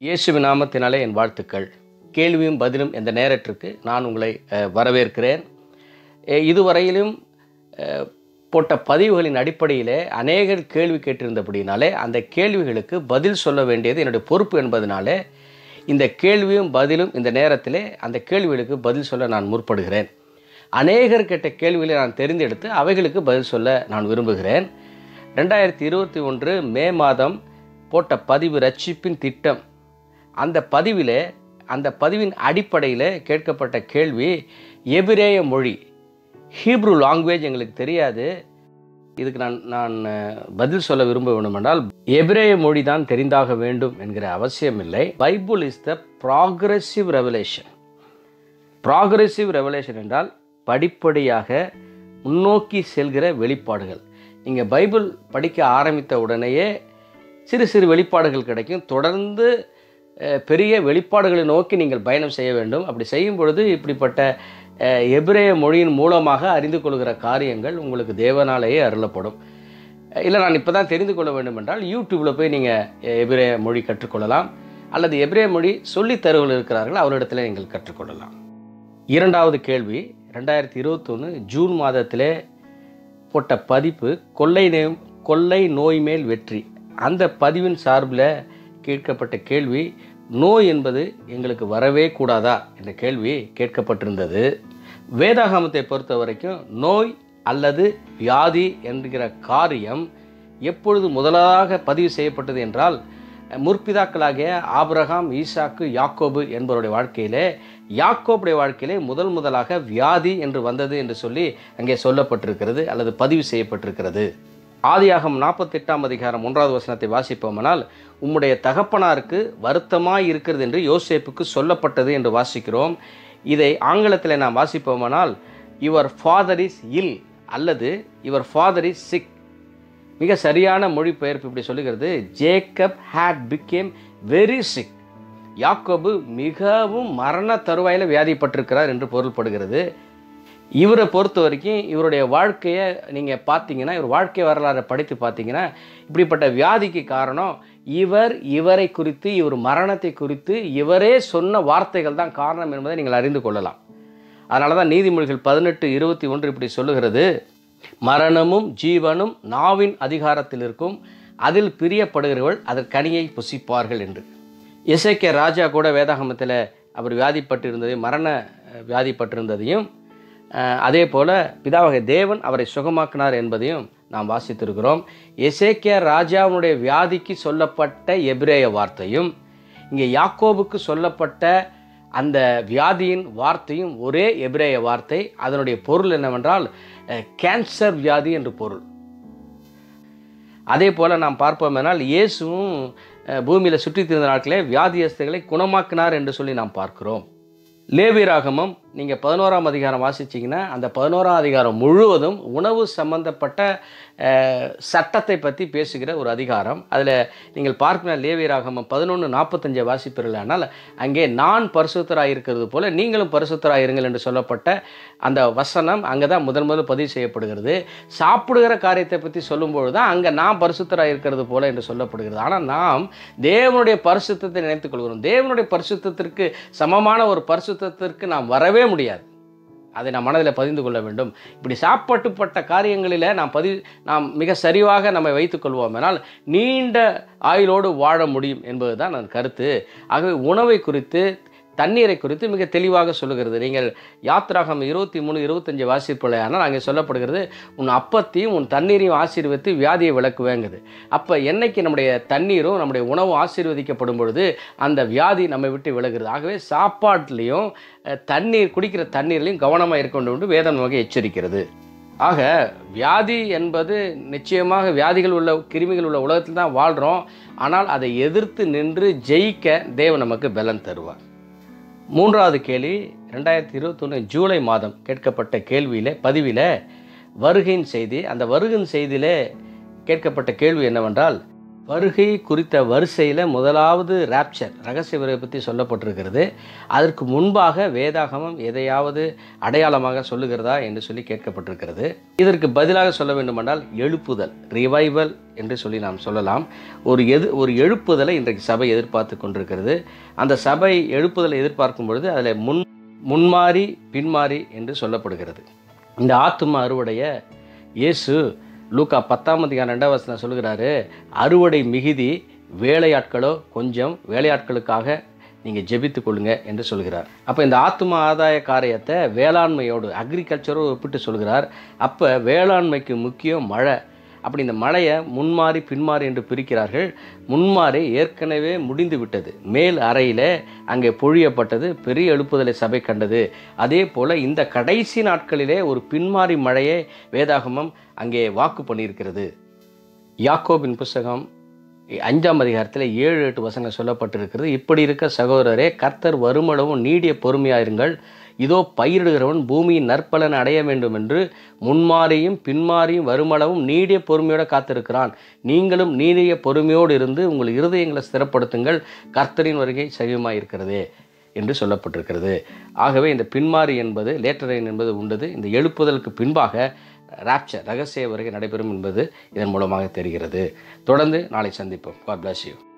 இயேசுவின் நாமத்தினாலே என் வாழ்த்துக்கள் கேள்வியும் பதிலும் என்ற நேரத்திற்கு நான் உங்களை அஹ், வரவேற்கிறேன் அஹ், இதுவரையிலும் அஹ், போட்ட பதிவுகளின் அடிப்படையிலே அநேகர் கேள்வி கேட்டிருந்தபடினாலே அந்த கேள்விகளுக்கு பதில் சொல்ல வேண்டியது என்னுடைய பொறுப்பு என்பதனாலே இந்த கேள்வியும் பதிலும் இந்த நேரத்திலே அந்த கேள்விகளுக்கு பதில் சொல்ல நான் முற்படுகிறேன் அநேகர் கேட்ட கேள்விகளை நான் தெரிந்தெடுத்து அவைகளுக்கு பதில் சொல்ல நான் விரும்புகிறேன் ரெண்டாயிரத்தி இருபத்தி ஒன்று மே மாதம் போட்ட பதிவு ரட்சிப்பின் திட்டம் அந்த பதிவிலே அந்த பதிவின் அடிப்படையில் கேட்கப்பட்ட கேள்வி எபிரேய மொழி ஹீப்ரு லாங்குவேஜ் எங்களுக்கு தெரியாது இதுக்கு நான் நான் அஹ், பதில் சொல்ல விரும்ப வேண்டுமென்றால் எபிரேய மொழி தான் தெரிந்தாக வேண்டும் என்கிற அவசியம் இல்லை Bible is the progressive revelation progressive revelation என்றால் படிப்படியாக முன்னோக்கி செல்கிற வெளிப்பாடுகள் நீங்கள் பைபிள் படிக்க ஆரம்பித்த உடனேயே சிறு சிறு வெளிப்பாடுகள் கிடைக்கும் தொடர்ந்து அஹ், பெரிய வெளிப்பாடுகளை நோக்கி நீங்கள் பயணம் செய்ய வேண்டும் அப்படி செய்யும் பொழுது இப்படிப்பட்ட அஹ், எபிரேய மொழியின் மூலமாக அறிந்து கொள்கிற காரியங்கள் உங்களுக்கு தேவனாலேயே அருளப்படும் இல்லை நான் இப்போ தான் தெரிந்து கொள்ள வேண்டும் என்றால் யூடியூப்பில் போய் நீங்கள் எபிரேய மொழி கற்றுக்கொள்ளலாம் அல்லது எபிரேய மொழி சொல்லித் தருவர்கள் இருக்கிறார்கள் அவரிடத்தில் நீங்கள் கற்றுக்கொள்ளலாம் இரண்டாவது கேள்வி ரெண்டாயிரத்தி இருபத்தொன்று ஜூன் மாதத்திலே போட்ட பதிப்பு கொள்ளை நோய் கொள்ளை நோய் மேல் வெற்றி அந்த பதிவின் சார்பில் கேட்கப்பட்ட கேள்வி நோய் என்பது எங்களுக்கு வரவே கூடாதா என்ற கேள்வி கேட்கப்பட்டிருந்தது வேதாகமத்தை பொறுத்த வரைக்கும் நோய் அல்லது வியாதி என்கிற காரியம் எப்பொழுது முதலாக பதிவு செய்யப்பட்டது என்றால் முற்பிதாக்களாகிய ஆபிரகாம் ஈசாக்கு யாக்கோபு என்பவருடைய வாழ்க்கையிலே யாக்கோபுடைய வாழ்க்கையிலே முதல் முதலாக வியாதி என்று வந்தது என்று சொல்லி அங்கே சொல்லப்பட்டிருக்கிறது அல்லது பதிவு செய்யப்பட்டிருக்கிறது ஆதியாகம் நாற்பத்தெட்டாம் அதிகாரம் ஒன்றாவது வசனத்தை வாசிப்போமானால் உம்முடைய தகப்பனாருக்கு வருத்தமாய் இருக்கிறது என்று யோசேப்புக்கு சொல்லப்பட்டது என்று வாசிக்கிறோம் இதை ஆங்கிலத்தில் நாம் வாசிப்போமானால் யுவர் ஃபாதர் இஸ் இல் அல்லது யுவர் ஃபாதர் இஸ் சிக் மிக சரியான மொழிபெயர்ப்பு இப்படி சொல்லுகிறது Jacob had become very sick யாக்கோபு மிகவும் மரண தருவாயில் வியாதிப்பட்டிருக்கிறார் என்று பொருள்படுகிறது இவரை பொறுத்த வரைக்கும் இவருடைய வாழ்க்கையை நீங்கள் பார்த்தீங்கன்னா இவர் வாழ்க்கை வரலாறை படித்து பார்த்தீங்கன்னா இப்படிப்பட்ட வியாதிக்கு காரணம் இவர் இவரை குறித்து இவர் மரணத்தை குறித்து இவரே சொன்ன வார்த்தைகள் தான் காரணம் என்பதை நீங்கள் அறிந்து கொள்ளலாம் அதனால தான் நீதிமொழிகள் பதினெட்டு இருபத்தி ஒன்று இப்படி சொல்லுகிறது மரணமும் ஜீவனும் நாவின் அதிகாரத்தில் இருக்கும் அதில் பிரியப்படுகிறவர்கள் அதன் கனியை புசிப்பார்கள் என்று இசைக்க ராஜா கூட வேதாகமத்தில் அவர் வியாதிப்பட்டிருந்ததையும் மரண அஹ், வியாதிப்பட்டிருந்ததையும் அஹ், அதே போல் பிதாவகை தேவன் அவரை சுகமாக்கினார் என்பதையும் நாம் வாசித்திருக்கிறோம் எசேக்கியா ராஜாவுடைய வியாதிக்கு சொல்லப்பட்ட எபிரேய வார்த்தையும் இங்கே யாக்கோபுக்கு சொல்லப்பட்ட அந்த வியாதியின் வார்த்தையும் ஒரே எபிரேய வார்த்தை அதனுடைய பொருள் என்னவென்றால் அஹ், கேன்சர் வியாதி என்று பொருள் அதே போல் நாம் பார்ப்போமெனால் இயேசுவும் அஹ், பூமியில் சுற்றித் திரிந்த நாட்களே வியாதியஸ்தர்களை குணமாக்கினார் என்று சொல்லி நாம் பார்க்கிறோம் லேவியராகமம் நீங்கள் பதினோராம் அதிகாரம் வாசிச்சிங்கன்னா அந்த பதினோராம் அதிகாரம் முழுவதும் உணவு சம்பந்தப்பட்ட அஹ், சட்டத்தை பற்றி பேசுகிற ஒரு அதிகாரம் அதில் நீங்கள் பார்க்கிற லேவியராகமம் பதினொன்று நாற்பத்தஞ்சை வாசிப்பீர்களானால் அங்கே நான் பரிசுத்தராக இருக்கிறது போல நீங்களும் பரிசுத்தராக இருங்கள் என்று சொல்லப்பட்ட அந்த வசனம் அங்கே தான் முதல் முதல் பதிவு செய்யப்படுகிறது சாப்பிடுகிற காரியத்தை பற்றி சொல்லும்பொழுது தான் அங்கே நான் பரிசுத்தராக இருக்கிறது போல என்று சொல்லப்படுகிறது ஆனால் நாம் தேவனுடைய பரிசுத்தத்தை நினைத்துக் கொள்கிறோம் தேவனுடைய பரிசுத்தத்திற்கு சமமான ஒரு பரிசுத்தத்திற்கு நாம் வரவே முடியாது அதை நாம் மனதில் பதிந்து கொள்ள வேண்டும் இப்படி சாப்பாட்டுப்பட்ட காரியங்களில் நாம் பதிவு நாம் மிக சரிவாக நம்மை வைத்துக்கொள்வோம் எனால் நீண்ட ஆயுளோடு வாழ முடியும் என்பதுதான் நான் கருத்து ஆகவே உணவை குறித்து தண்ணீரை குறித்து மிக தெளிவாக சொல்லுகிறது நீங்கள் யாத்ராகம் இருபத்தி மூணு இருபத்தஞ்சு வாசிப்பில்லை ஆனால் அங்கே சொல்லப்படுகிறது உன் அப்பத்தையும் உன் தண்ணீரையும் ஆசீர்வதித்து வியாதியை விளக்குவேங்குது அப்போ என்னைக்கு நம்முடைய தண்ணீரும் நம்முடைய உணவும் ஆசீர்வதிக்கப்படும் பொழுது அந்த வியாதி நம்மை விட்டு விலகுறது ஆகவே சாப்பாட்டிலையும் அஹ், தண்ணீர் குடிக்கிற தண்ணீர்லையும் கவனமாக இருக்க வேண்டும் என்று வேதம் நமக்கு எச்சரிக்கிறது ஆக வியாதி என்பது நிச்சயமாக வியாதிகள் உள்ள கிருமிகள் உள்ள உலகத்தில் தான் வாழ்கிறோம் ஆனால் அதை எதிர்த்து நின்று ஜெயிக்க தேவன் நமக்கு பலன் தருவார் மூன்றாவது கேள்வி ரெண்டாயிரத்தி இருபத்தொன்று ஜூலை மாதம் கேட்கப்பட்ட கேள்வியில் பதிவில் வருகையின் செய்தி அந்த வருகையின் செய்தியிலே கேட்கப்பட்ட கேள்வி என்னவென்றால் வருகை குறித்த வரிசையில் முதலாவது ராப்சர் ரகசிய வருகை பற்றி சொல்லப்பட்டிருக்கிறது அதற்கு முன்பாக வேதாகமம் எதையாவது அடையாளமாக சொல்லுகிறதா என்று சொல்லி கேட்கப்பட்டிருக்கிறது இதற்கு பதிலாக சொல்ல வேண்டுமென்றால் எழுப்புதல் ரிவைவல் என்று சொல்லி நாம் சொல்லலாம் ஒரு எது ஒரு எழுப்புதலை இன்றைக்கு சபை எதிர்பார்த்து கொண்டிருக்கிறது அந்த சபை எழுப்புதலை எதிர்பார்க்கும் பொழுது அதில் முன் முன்மாறி பின்மாறி என்று சொல்லப்படுகிறது இந்த ஆத்தும அறுவடைய இயேசு லூக்கா பத்தாம் அதிகாரம் ரெண்டாவது வசனம் சொல்லுகிறாரு அறுவடை மிகுதி வேலையாட்களோ கொஞ்சம் வேலையாட்களுக்காக நீங்கள் ஜெபித்து கொள்ளுங்க என்று சொல்கிறார் அப்போ இந்த ஆத்தும ஆதாய காரியத்தை வேளாண்மையோடு அக்ரிகல்ச்சரோடு ஒப்பிட்டு சொல்கிறார் அப்போ வேளாண்மைக்கு முக்கியம் மழை அப்படி இந்த மழையை முன்மாறி பின்மாறி என்று பிரிக்கிறார்கள் முன்மாறி ஏற்கனவே முடிந்து விட்டது மேல் அறையில் அங்கே பொழியப்பட்டது பெரிய எழுப்புதலை சபை கண்டது அதே போல் இந்த கடைசி நாட்களிலே ஒரு பின்மாறி மழையை வேதாகமம் அங்கே வாக்கு பண்ணியிருக்கிறது யாக்கோபின் புஸ்தகம் அஞ்சாம் அதிகாரத்தில் ஏழு எட்டு வசனங்கள் சொல்லப்பட்டிருக்கிறது இப்படி இருக்க சகோதரரே கர்த்தர் வருமளவும் நீடிய பொறுமையாயிருங்கள் இதோ பயிரிடுகிறவன் பூமியின் நற்பலன் அடைய வேண்டும் என்று முன்மாறியும் பின்மாறியும் வருமளவும் நீடிய பொறுமையோடு காத்திருக்கிறான் நீங்களும் நீடிய பொறுமையோடு இருந்து உங்கள் இருதயங்களை ஸ்திரப்படுத்துங்கள் கர்த்தரின் வருகை சகியமாக இருக்கிறதே என்று சொல்லப்பட்டிருக்கிறது ஆகவே இந்த பின்மாறி என்பது லேட்டரைன் என்பது உண்டது இந்த எழுப்புதலுக்கு பின்பாக ராப்சர் ரகசிய வருகை நடைபெறும் என்பது இதன் மூலமாக தெரிகிறது தொடர்ந்து நாளை சந்திப்போம் காட் பிளஸ் யூ